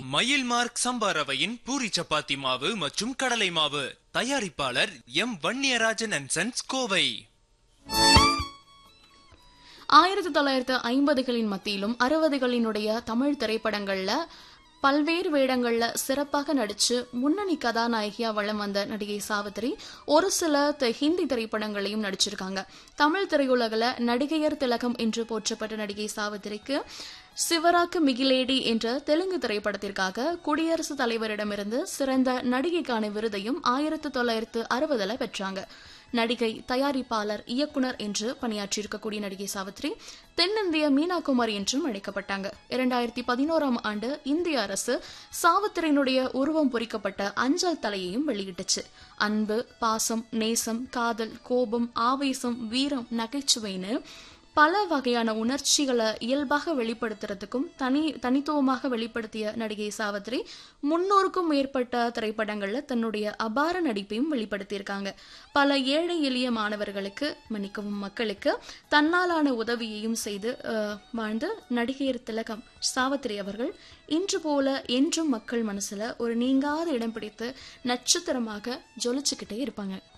மயில் மார்க் சம்பா ரவையின் பூரி சப்பாத்தி மாவு மற்றும் கடலை மாவு தயாரிப்பாளர் M Vanniyarajan and sons Kovai ஆயிரத்தி தொள்ளாயிரத்து ஐம்பதுகளின் மத்தியிலும் அறுபதுகளினுடைய தமிழ் திரைப்படங்கள்ல பல்வேறு வேடங்கள்ல சிறப்பாக நடிச்சு முன்னணி கதாநாயகியா வளம் வந்த நடிகை சாவித்திரி ஒரு சில த- ஹிந்தி திரைப்படங்களையும் நடிச்சிருக்காங்க தமிழ் திரையுலகில் நடிகையர் திலகம் என்று போற்றப்பட்ட நடிகை சாவித்திரிக்கு சிவராக்கு மிகிலேடி என்ற தெலுங்கு திரைப்படத்திற்காக குடியரசுத் தலைவரிடமிருந்து சிறந்த நடிகைக்கான விருதையும் ஆயிரத்தி தொள்ளாயிரத்து அறுபதுல பெற்றாங்க நடிகை தயாரிப்பாளர் இயக்குனர் என்று பணியாற்றியிருக்கக்கூடிய நடிகை சாவித்ரி தென்னிந்திய மீனா குமார் என்றும் அழைக்கப்பட்டாங்க இரண்டாயிரத்தி பதினோராம் ஆண்டு இந்திய அரசு சாவித்திரியினுடைய உருவம் பொறிக்கப்பட்ட அஞ்சல் தலையையும் வெளியிட்டுச்சு அன்பு பாசம் நேசம் காதல் கோபம் ஆவேசம் வீரம் நகைச்சுவைன்னு பல வகையான உணர்ச்சிகளை இயல்பாக வெளிப்படுத்துறதுக்கும் தனி தனித்துவமாக வெளிப்படுத்திய நடிகை சாவித்ரி முன்னூறுக்கும் மேற்பட்ட திரைப்படங்கள்ல தன்னுடைய அபார நடிப்பையும் வெளிப்படுத்தியிருக்காங்க பல ஏழை எளிய மாணவர்களுக்கு மன்னிக்கவும் மக்களுக்கு தன்னாலான உதவியையும் செய்து அஹ், வாழ்ந்த நடிகையர் திலகம் சாவித்ரி அவர்கள் இன்று போல என்றும் மக்கள் மனசுல ஒரு நீங்காத இடம் பிடித்து நட்சத்திரமாக ஜொலிச்சுக்கிட்டே இருப்பாங்க